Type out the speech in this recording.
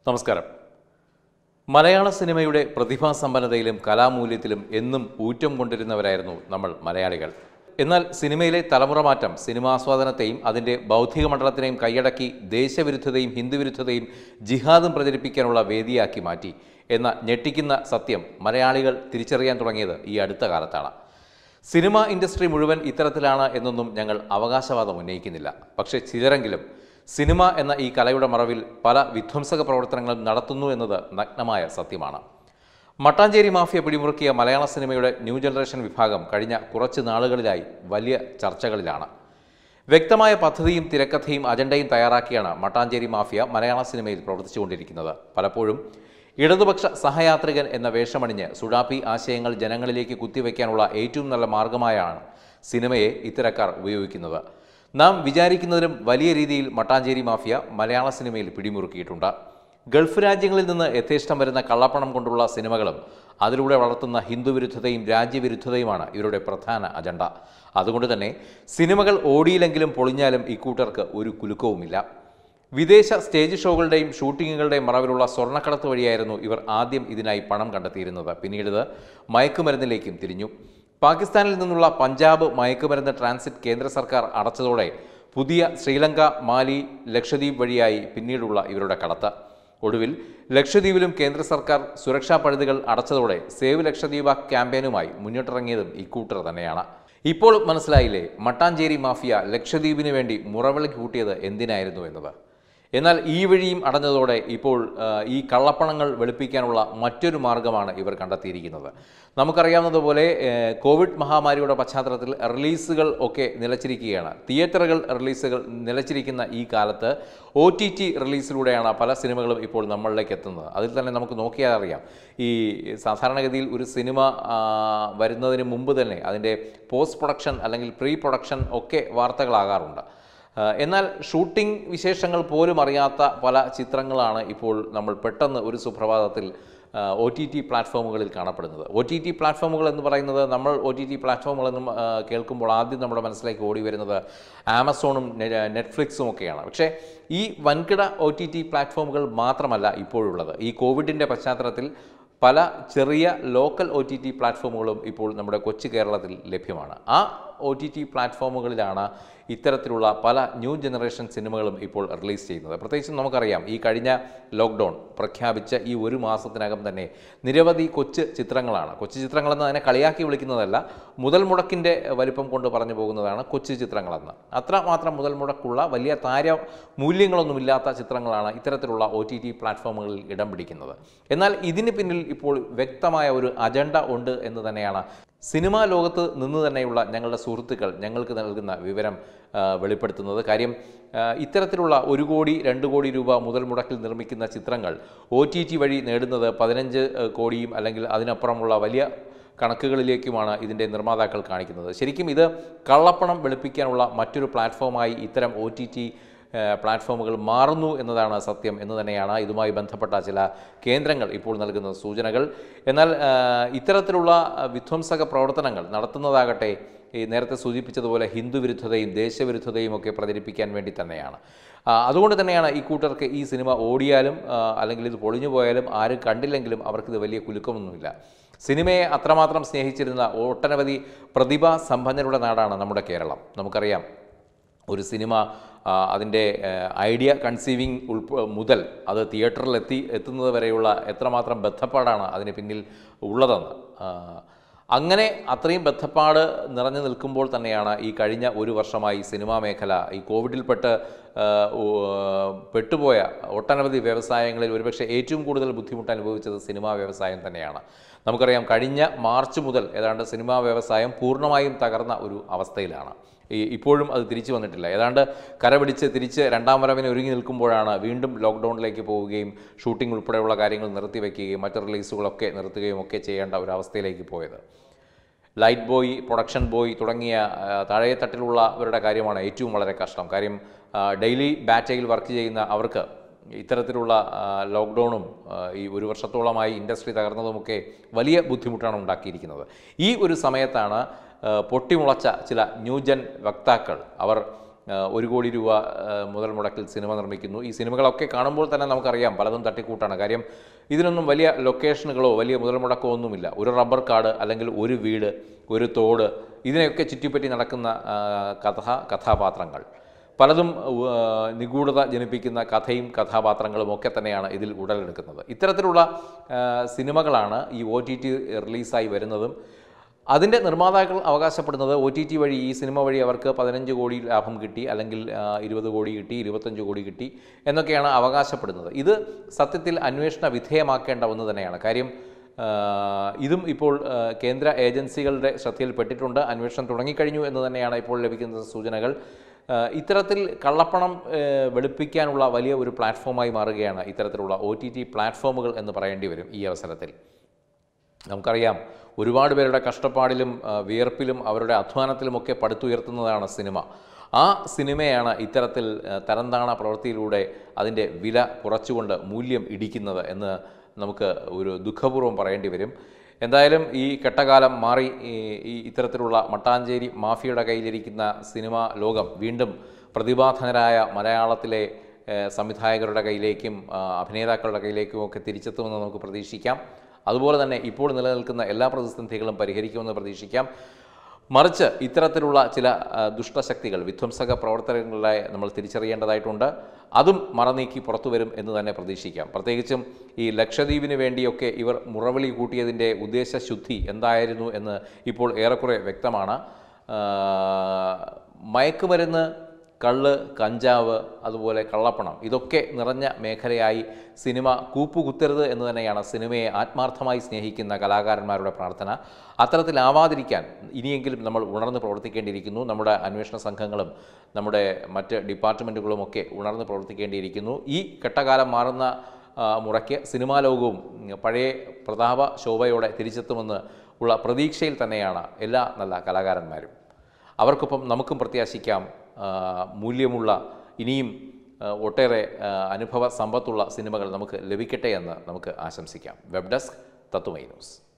നമസ്കാരം മലയാള സിനിമയുടെ പ്രതിഭാസമ്പന്നതയിലും കലാമൂല്യത്തിലും എന്നും ഊറ്റം കൊണ്ടിരുന്നവരായിരുന്നു നമ്മൾ മലയാളികൾ എന്നാൽ സിനിമയിലെ തലമുറ മാറ്റം സിനിമാസ്വാദനത്തെയും അതിൻ്റെ ബൗദ്ധിക മണ്ഡലത്തിനെയും കൈയടക്കി ദേശവിരുദ്ധതയും ഹിന്ദുവിരുദ്ധതയും ജിഹാദും പ്രചരിപ്പിക്കാനുള്ള വേദിയാക്കി മാറ്റി എന്ന ഞെട്ടിക്കുന്ന സത്യം മലയാളികൾ തിരിച്ചറിയാൻ തുടങ്ങിയത് ഈ അടുത്ത കാലത്താണ് സിനിമ ഇൻഡസ്ട്രി മുഴുവൻ ഇത്തരത്തിലാണ് എന്നൊന്നും ഞങ്ങൾ അവകാശവാദം ഉന്നയിക്കുന്നില്ല പക്ഷേ ചിലരെങ്കിലും സിനിമ എന്ന ഈ കലയുടെ മറവിൽ പല വിധ്വംസക പ്രവർത്തനങ്ങളും നടത്തുന്നു എന്നത് നഗ്നമായ സത്യമാണ് മട്ടാഞ്ചേരി മാഫിയ പിടിമുറുക്കിയ മലയാള സിനിമയുടെ ന്യൂ ജനറേഷൻ വിഭാഗം കഴിഞ്ഞ കുറച്ച് നാളുകളിലായി വലിയ ചർച്ചകളിലാണ് വ്യക്തമായ പദ്ധതിയും തിരക്കഥയും അജണ്ടയും തയ്യാറാക്കിയാണ് മട്ടാഞ്ചേരി മാഫിയ മലയാള സിനിമയിൽ പ്രവർത്തിച്ചുകൊണ്ടിരിക്കുന്നത് പലപ്പോഴും ഇടതുപക്ഷ സഹയാത്രികൻ എന്ന വേഷമണിഞ്ഞ് സുഡാപ്പി ആശയങ്ങൾ ജനങ്ങളിലേക്ക് കുത്തിവെക്കാനുള്ള ഏറ്റവും നല്ല മാർഗമായാണ് സിനിമയെ ഇത്തരക്കാർ ഉപയോഗിക്കുന്നത് നാം വിചാരിക്കുന്നതിലും വലിയ രീതിയിൽ മട്ടാഞ്ചേരി മാഫിയ മലയാള സിനിമയിൽ പിടിമുറുക്കിയിട്ടുണ്ട് ഗൾഫ് രാജ്യങ്ങളിൽ നിന്ന് യഥേഷ്ടം വരുന്ന കള്ളപ്പണം കൊണ്ടുള്ള സിനിമകളും അതിലൂടെ വളർത്തുന്ന ഹിന്ദുവിരുദ്ധതയും രാജ്യവിരുദ്ധതയുമാണ് ഇവരുടെ പ്രധാന അജണ്ട അതുകൊണ്ട് തന്നെ സിനിമകൾ ഓടിയില്ലെങ്കിലും പൊളിഞ്ഞാലും ഇക്കൂട്ടർക്ക് ഒരു കുലുക്കവുമില്ല വിദേശ സ്റ്റേജ് ഷോകളുടെയും ഷൂട്ടിങ്ങുകളുടെയും മറവിലുള്ള സ്വർണ്ണക്കടത്ത് വഴിയായിരുന്നു ഇവർ ആദ്യം ഇതിനായി പണം കണ്ടെത്തിയിരുന്നത് പിന്നീട് ഇത് മയക്കുമരുന്നിലേക്കും തിരിഞ്ഞു പാകിസ്ഥാനിൽ നിന്നുള്ള പഞ്ചാബ് മയക്കുമരുന്ന് ട്രാൻസിറ്റ് കേന്ദ്ര സർക്കാർ അടച്ചതോടെ പുതിയ ശ്രീലങ്ക മാലി ലക്ഷദ്വീപ് വഴിയായി പിന്നീടുള്ള ഇവരുടെ കടത്ത് ഒടുവിൽ ലക്ഷദ്വീപിലും കേന്ദ്ര സർക്കാർ സുരക്ഷാ പഴുതുകൾ അടച്ചതോടെ സേവ് ലക്ഷദ്വീപ ക്യാമ്പയിനുമായി മുന്നിട്ടിറങ്ങിയതും ഇക്കൂട്ടർ തന്നെയാണ് ഇപ്പോൾ മനസ്സിലായില്ലേ മട്ടാഞ്ചേരി മാഫിയ ലക്ഷദ്വീപിന് വേണ്ടി മുറവിളി കൂട്ടിയത് എന്തിനായിരുന്നു എന്നത് എന്നാൽ ഈ വഴിയും അടഞ്ഞതോടെ ഇപ്പോൾ ആ, ഈ കള്ളപ്പണങ്ങൾ വെളുപ്പിക്കാനുള്ള മറ്റൊരു മാർഗമാണ് ഇവർ കണ്ടെത്തിയിരിക്കുന്നത് നമുക്കറിയാവുന്നതുപോലെ ഏ, കോവിഡ് മഹാമാരിയുടെ പശ്ചാത്തലത്തിൽ റിലീസുകൾ ഒക്കെ നിലച്ചിരിക്കുകയാണ് തിയേറ്ററുകൾ റിലീസുകൾ നിലച്ചിരിക്കുന്ന ഈ കാലത്ത് ഒ ടി ടി റിലീസിലൂടെയാണ് പല സിനിമകളും ഇപ്പോൾ നമ്മളിലേക്ക് എത്തുന്നത് അതിൽ തന്നെ നമുക്ക് നോക്കിയാൽ അറിയാം ഈ സാധാരണഗതിയിൽ ഒരു സിനിമ ആ, വരുന്നതിന് മുമ്പ് തന്നെ അതിൻ്റെ പോസ്റ്റ് പ്രൊഡക്ഷൻ അല്ലെങ്കിൽ പ്രീ പ്രൊഡക്ഷൻ ഒക്കെ വാർത്തകളാകാറുണ്ട് ആ, എന്നാൽ ഷൂട്ടിംഗ് വിശേഷങ്ങൾ പോലും അറിയാത്ത പല ചിത്രങ്ങളാണ് ഇപ്പോൾ നമ്മൾ പെട്ടെന്ന് ഒരു സുപ്രഭാതത്തിൽ ഒ ടി ടി പ്ലാറ്റ്ഫോമുകളിൽ കാണപ്പെടുന്നത് ഒ ടി ടി പ്ലാറ്റ്ഫോമുകൾ എന്ന് പറയുന്നത് നമ്മൾ ഒ ടി ടി പ്ലാറ്റ്ഫോമുകളെന്നും ആ, കേൾക്കുമ്പോൾ ആദ്യം നമ്മുടെ മനസ്സിലേക്ക് ഓടി വരുന്നത് ആമസോണും നെ- നെറ്റ്ഫ്ലിക്സും ഒക്കെയാണ് പക്ഷേ ഈ വൻകിട ഒ ടി ടി പ്ലാറ്റ്ഫോമുകൾ മാത്രമല്ല ഇപ്പോഴുള്ളത് ഈ കോവിഡിൻ്റെ പശ്ചാത്തലത്തിൽ പല ചെറിയ ലോക്കൽ ഒ ടി ടി പ്ലാറ്റ്ഫോമുകളും ഇപ്പോൾ നമ്മുടെ കൊച്ചു കേരളത്തിൽ ലഭ്യമാണ് ആ ഒ ടി ടി പ്ലാറ്റ്ഫോമുകളിലാണ് ഇത്തരത്തിലുള്ള പല ന്യൂ ജനറേഷൻ സിനിമകളും ഇപ്പോൾ റിലീസ് ചെയ്യുന്നത് പ്രത്യേകിച്ചും നമുക്കറിയാം ഈ കഴിഞ്ഞ ലോക്ക്ഡൗൺ പ്രഖ്യാപിച്ച ഈ ഒരു മാസത്തിനകം തന്നെ നിരവധി കൊച്ചു ചിത്രങ്ങളാണ് കൊച്ചു ചിത്രങ്ങളെന്ന് അതിനെ കളിയാക്കി വിളിക്കുന്നതല്ല മുതൽ മുടക്കിൻ്റെ വലിപ്പം കൊണ്ട് പറഞ്ഞു പോകുന്നതാണ് കൊച്ചു ചിത്രങ്ങളെന്ന് അത്രമാത്രം മുതൽ മുടക്കുള്ള വലിയ താര മൂല്യങ്ങളൊന്നുമില്ലാത്ത ചിത്രങ്ങളാണ് ഇത്തരത്തിലുള്ള ഒ ടി ടി പ്ലാറ്റ്ഫോമുകളിൽ ഇടം പിടിക്കുന്നത് എന്നാൽ ഇതിന് പിന്നിൽ ഇപ്പോൾ വ്യക്തമായ ഒരു അജണ്ട ഉണ്ട് എന്ന് തന്നെയാണ് സിനിമാ ലോകത്ത് നിന്ന് തന്നെയുള്ള ഞങ്ങളുടെ സുഹൃത്തുക്കൾ ഞങ്ങൾക്ക് നൽകുന്ന വിവരം ആ, വെളിപ്പെടുത്തുന്നത് കാര്യം ആ, ഇത്തരത്തിലുള്ള ഒരു കോടി രണ്ട് കോടി രൂപ മുതൽ മുടക്കിൽ നിർമ്മിക്കുന്ന ചിത്രങ്ങൾ ഒ ടി ടി വഴി നേടുന്നത് പതിനഞ്ച് ആ, കോടിയും അല്ലെങ്കിൽ അതിനപ്പുറമുള്ള വലിയ കണക്കുകളിലേക്കുമാണ് ഇതിൻ്റെ നിർമ്മാതാക്കൾ കാണിക്കുന്നത് ശരിക്കും ഇത് കള്ളപ്പണം വെളുപ്പിക്കാനുള്ള മറ്റൊരു പ്ലാറ്റ്ഫോമായി ഇത്തരം ഒ ടി ടി പ്ലാറ്റ്ഫോമുകൾ മാറുന്നു എന്നതാണ് സത്യം എന്ന് തന്നെയാണ് ഇതുമായി ബന്ധപ്പെട്ട ചില കേന്ദ്രങ്ങൾ ഇപ്പോൾ നൽകുന്ന സൂചനകൾ എന്നാൽ ആ, ഇത്തരത്തിലുള്ള ആ, വിധ്വംസക പ്രവർത്തനങ്ങൾ നടത്തുന്നതാകട്ടെ ഈ നേരത്തെ സൂചിപ്പിച്ചതുപോലെ ഹിന്ദു വിരുദ്ധതയും ദേശവിരുദ്ധതയും ഒക്കെ പ്രചരിപ്പിക്കാൻ വേണ്ടി തന്നെയാണ് ആ, അതുകൊണ്ട് തന്നെയാണ് ഈ കൂട്ടർക്ക് ഈ സിനിമ ഓടിയാലും ആ, അല്ലെങ്കിൽ ഇത് പൊളിഞ്ഞു പോയാലും ആരും കണ്ടില്ലെങ്കിലും അവർക്കിത് വലിയ കുലുക്കമൊന്നുമില്ല സിനിമയെ അത്രമാത്രം സ്നേഹിച്ചിരുന്ന ഒട്ടനവധി പ്രതിഭാ സമ്പന്നരുടെ നാടാണ് നമ്മുടെ കേരളം നമുക്കറിയാം ഒരു സിനിമ ആ, അതിൻ്റെ ഐഡിയ കൺസീവിങ് ഉൾപ്പ മുതൽ അത് തിയേറ്ററിൽ എത്തി എത്തുന്നത് വരെയുള്ള എത്രമാത്രം ബന്ധപ്പാടാണ് അതിന് പിന്നിൽ ഉള്ളതെന്ന് ആ, അങ്ങനെ അത്രയും ബന്ധപ്പാട് നിറഞ്ഞു നിൽക്കുമ്പോൾ തന്നെയാണ് ഈ കഴിഞ്ഞ ഒരു വർഷമായി സിനിമാ മേഖല ഈ കോവിഡിൽപ്പെട്ട് ആ, ഉ- പെട്ടുപോയ ഒട്ടനവധി വ്യവസായങ്ങളിൽ ഒരുപക്ഷെ ഏറ്റവും കൂടുതൽ ബുദ്ധിമുട്ട് അനുഭവിച്ചത് സിനിമാ വ്യവസായം തന്നെയാണ് നമുക്കറിയാം കഴിഞ്ഞ മാർച്ച് മുതൽ ഏതാണ്ട് സിനിമാ വ്യവസായം പൂർണ്ണമായും തകർന്ന ഒരു അവസ്ഥയിലാണ് ഈ ഇപ്പോഴും അത് തിരിച്ചു വന്നിട്ടില്ല ഏതാണ്ട് കരപിടിച്ച് തിരിച്ച് രണ്ടാം വരവിന് ഒരുങ്ങി നിൽക്കുമ്പോഴാണ് വീണ്ടും ലോക്ക്ഡൗണിലേക്ക് പോവുകയും ഷൂട്ടിംഗ് ഉൾപ്പെടെയുള്ള കാര്യങ്ങൾ നിർത്തിവെക്കുകയും മറ്റ് റിലീസുകളൊക്കെ നിർത്തുകയും ഒക്കെ ചെയ്യേണ്ട ഒരു അവസ്ഥയിലേക്ക് പോയത് ലൈറ്റ് ബോയ് പ്രൊഡക്ഷൻ ബോയ് തുടങ്ങിയ ആ, താഴെത്തട്ടിലുള്ളവരുടെ കാര്യമാണ് ഏറ്റവും വളരെ കഷ്ടം കാര്യം ആ, ഡെയിലി ബാറ്റയിൽ വർക്ക് ചെയ്യുന്ന അവർക്ക് ഇത്തരത്തിലുള്ള ആ, ലോക്ക്ഡൗണും ആ, ഈ ഒരു വർഷത്തോളമായി ഇൻഡസ്ട്രി തകർന്നതുമൊക്കെ വലിയ ബുദ്ധിമുട്ടാണ് ഉണ്ടാക്കിയിരിക്കുന്നത് ഈ ഒരു സമയത്താണ് ആ, പൊട്ടിമുളച്ച ചില ന്യൂജൻ വക്താക്കൾ അവർ ആ, ഒരു കോടി രൂപ ആ, മുതൽ മുടക്കിൽ സിനിമ നിർമ്മിക്കുന്നു ഈ സിനിമകളൊക്കെ കാണുമ്പോൾ തന്നെ നമുക്കറിയാം പലതും തട്ടിക്കൂട്ടാണ് കാര്യം ഇതിനൊന്നും വലിയ ലൊക്കേഷനുകളോ വലിയ മുതൽ മുടക്കോ ഒന്നുമില്ല ഒരു റബ്ബർ കാട് അല്ലെങ്കിൽ ഒരു വീട് ഒരു തോട് ഇതിനെയൊക്കെ ചുറ്റിപ്പറ്റി നടക്കുന്ന ആ, കഥ കഥാപാത്രങ്ങൾ പലതും ആ, നിഗൂഢത ജനിപ്പിക്കുന്ന കഥയും കഥാപാത്രങ്ങളും ഒക്കെ തന്നെയാണ് ഇതിൽ ഉടലെടുക്കുന്നത് ഇത്തരത്തിലുള്ള ആ, സിനിമകളാണ് ഈ ഒ ടി ടി റിലീസായി വരുന്നതും അതിൻ്റെ നിർമ്മാതാക്കൾ അവകാശപ്പെടുന്നത് ഒ ടി ടി വഴി ഈ സിനിമ വഴി അവർക്ക് പതിനഞ്ച് കോടി ലാഭം കിട്ടി അല്ലെങ്കിൽ ഇരുപത് കോടി കിട്ടി ഇരുപത്തഞ്ച് കോടി കിട്ടി എന്നൊക്കെയാണ് അവകാശപ്പെടുന്നത് ഇത് സത്യത്തിൽ അന്വേഷണ വിധേയമാക്കേണ്ട ഒന്ന് തന്നെയാണ് കാര്യം ആ, ഇതും ഇപ്പോൾ ആ, കേന്ദ്ര ഏജൻസികളുടെ ശ്രദ്ധയിൽപ്പെട്ടിട്ടുണ്ട് അന്വേഷണം തുടങ്ങിക്കഴിഞ്ഞു എന്ന് തന്നെയാണ് ഇപ്പോൾ ലഭിക്കുന്ന സൂചനകൾ ആ, ഇത്തരത്തിൽ കള്ളപ്പണം ആ, വെളുപ്പിക്കാനുള്ള വലിയ ഒരു പ്ലാറ്റ്ഫോമായി മാറുകയാണ് ഇത്തരത്തിലുള്ള ഒ ടി ടി പ്ലാറ്റ്ഫോമുകൾ എന്ന് പറയേണ്ടി വരും ഈ അവസരത്തിൽ നമുക്കറിയാം ഒരുപാട് പേരുടെ കഷ്ടപ്പാടിലും ആ, വിയർപ്പിലും അവരുടെ അധ്വാനത്തിലുമൊക്കെ പടുത്തുയർത്തുന്നതാണ് സിനിമ ആ സിനിമയാണ് ഇത്തരത്തിൽ ആ, തരംതാണ പ്രവൃത്തിയിലൂടെ അതിൻ്റെ വില കുറച്ചുകൊണ്ട് മൂല്യം ഇടിക്കുന്നത് എന്ന് നമുക്ക് ഒരു ദുഃഖപൂർവ്വം പറയേണ്ടി വരും എന്തായാലും ഈ കെട്ടകാലം മാറി ഈ ഈ ഇത്തരത്തിലുള്ള മട്ടാഞ്ചേരി മാഫിയയുടെ കയ്യിലിരിക്കുന്ന സിനിമാ ലോകം വീണ്ടും പ്രതിഭാധനരായ മലയാളത്തിലെ ഏഹ്, സംവിധായകരുടെ കയ്യിലേക്കും ആ, അഭിനേതാക്കളുടെ കയ്യിലേക്കും ഒക്കെ തിരിച്ചെത്തുമെന്ന് നമുക്ക് പ്രതീക്ഷിക്കാം അതുപോലെ തന്നെ ഇപ്പോൾ നിലനിൽക്കുന്ന എല്ലാ പ്രതിസന്ധികളും പരിഹരിക്കുമെന്ന് പ്രതീക്ഷിക്കാം മറിച്ച് ഇത്തരത്തിലുള്ള ചില ആ, ദുഷ്ടശക്തികൾ വിധ്വംസക പ്രവർത്തനങ്ങളെ നമ്മൾ തിരിച്ചറിയേണ്ടതായിട്ടുണ്ട് അതും മറനീക്കി പുറത്തു വരും എന്ന് തന്നെ പ്രതീക്ഷിക്കാം പ്രത്യേകിച്ചും ഈ ലക്ഷദ്വീപിന് വേണ്ടിയൊക്കെ ഇവർ മുറവിളി കൂട്ടിയതിൻ്റെ ഉദ്ദേശശുദ്ധി എന്തായിരുന്നു എന്ന് ഇപ്പോൾ ഏറെക്കുറെ വ്യക്തമാണ് ആ, മയക്കുമരുന്ന് കള്ള് കഞ്ചാവ് അതുപോലെ കള്ളപ്പണം ഇതൊക്കെ നിറഞ്ഞ മേഖലയായി സിനിമ കൂപ്പുകുത്തരുത് എന്ന് തന്നെയാണ് സിനിമയെ ആത്മാർത്ഥമായി സ്നേഹിക്കുന്ന കലാകാരന്മാരുടെ പ്രാർത്ഥന അത്തരത്തിലാവാതിരിക്കാൻ ഇനിയെങ്കിലും നമ്മൾ ഉണർന്ന് പ്രവർത്തിക്കേണ്ടിയിരിക്കുന്നു നമ്മുടെ അന്വേഷണ സംഘങ്ങളും നമ്മുടെ മറ്റ് ഡിപ്പാർട്ട്മെൻറ്റുകളും ഒക്കെ ഉണർന്ന് പ്രവർത്തിക്കേണ്ടിയിരിക്കുന്നു ഈ കെട്ടകാലം മാറുന്ന ആ, മുറയ്ക്ക് സിനിമാ ലോകവും ഉം, പഴയ പ്രതാപ ശോഭയോടെ തിരിച്ചെത്തുമെന്ന് ഉള്ള പ്രതീക്ഷയിൽ തന്നെയാണ് എല്ലാ നല്ല കലാകാരന്മാരും അവർക്കൊപ്പം നമുക്കും പ്രത്യാശിക്കാം ആ, മൂല്യമുള്ള ഇനിയും ആ, ഒട്ടേറെ ആ, അനുഭവ സമ്പത്തുള്ള സിനിമകൾ നമുക്ക് ലഭിക്കട്ടെ എന്ന് നമുക്ക് ആശംസിക്കാം വെബ് ഡെസ്ക് തത്വമൈ ന്യൂസ്